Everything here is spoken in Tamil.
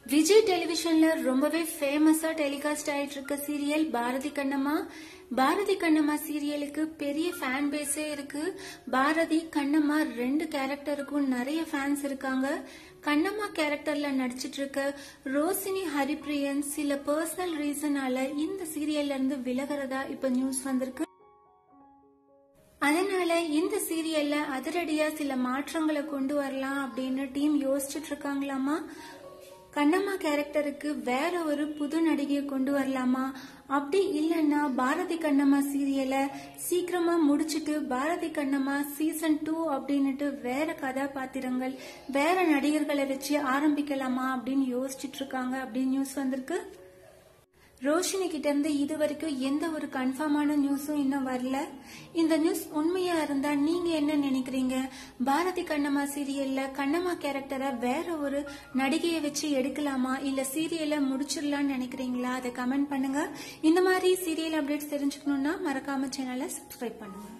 விஜய் டெலிவிஷன்ல ரொம்பவே ஃபேமஸா டெலிகாஸ்ட் ஆயிட்டு இருக்க சீரியல் பாரதி கண்ணம்மா பாரதி கண்ணம்மா சீரியலுக்கு பெரிய ஃபேன் பேஸே இருக்கு பாரதி கண்ணம்மா ரெண்டு கேரக்டருக்கும் நிறைய ஃபேன்ஸ் இருக்காங்க கண்ணம்மா கேரக்டர்ல நடிச்சிட்டு இருக்க ரோசினி ஹரிப்ரியன் சில பர்சனல் ரீசனால இந்த சீரியல்ல இருந்து விலகிறதா இப்ப நியூஸ் வந்திருக்கு அதனால இந்த சீரியல்ல அதிரடியா சில மாற்றங்களை கொண்டு வரலாம் அப்படின்னு டீம் யோசிச்சுட்டு இருக்காங்களாமா கண்ணம்மா கேரக்டருக்கு வேற ஒரு புது நடிகையை கொண்டு வரலாமா அப்படி இல்லைன்னா பாரதி கண்ணம்மா சீரியலை சீக்கிரமா முடிச்சிட்டு பாரதி கண்ணம்மா சீசன் டூ அப்படின்னுட்டு வேற கதாபாத்திரங்கள் வேற நடிகர்களை வச்சு ஆரம்பிக்கலாமா அப்படின்னு யோசிச்சுட்டு இருக்காங்க அப்படின்னு நியூஸ் வந்திருக்கு ரோஷினி கிட்ட இருந்து இது வரைக்கும் எந்த ஒரு கன்ஃபார்மான நியூஸும் இன்னும் வரல இந்த நியூஸ் உண்மையா இருந்தா நீங்க என்ன நினைக்கிறீங்க பாரதி கண்ணம்மா சீரியல்ல கண்ணம்மா கேரக்டரை வேற ஒரு நடிகையை வச்சு எடுக்கலாமா இல்ல சீரியலை முடிச்சிடலாம்னு நினைக்கிறீங்களா அதை கமெண்ட் பண்ணுங்க இந்த மாதிரி சீரியல் அப்டேட்ஸ் தெரிஞ்சுக்கணும்னா மறக்காம சேனலை சப்ஸ்கிரைப் பண்ணுங்க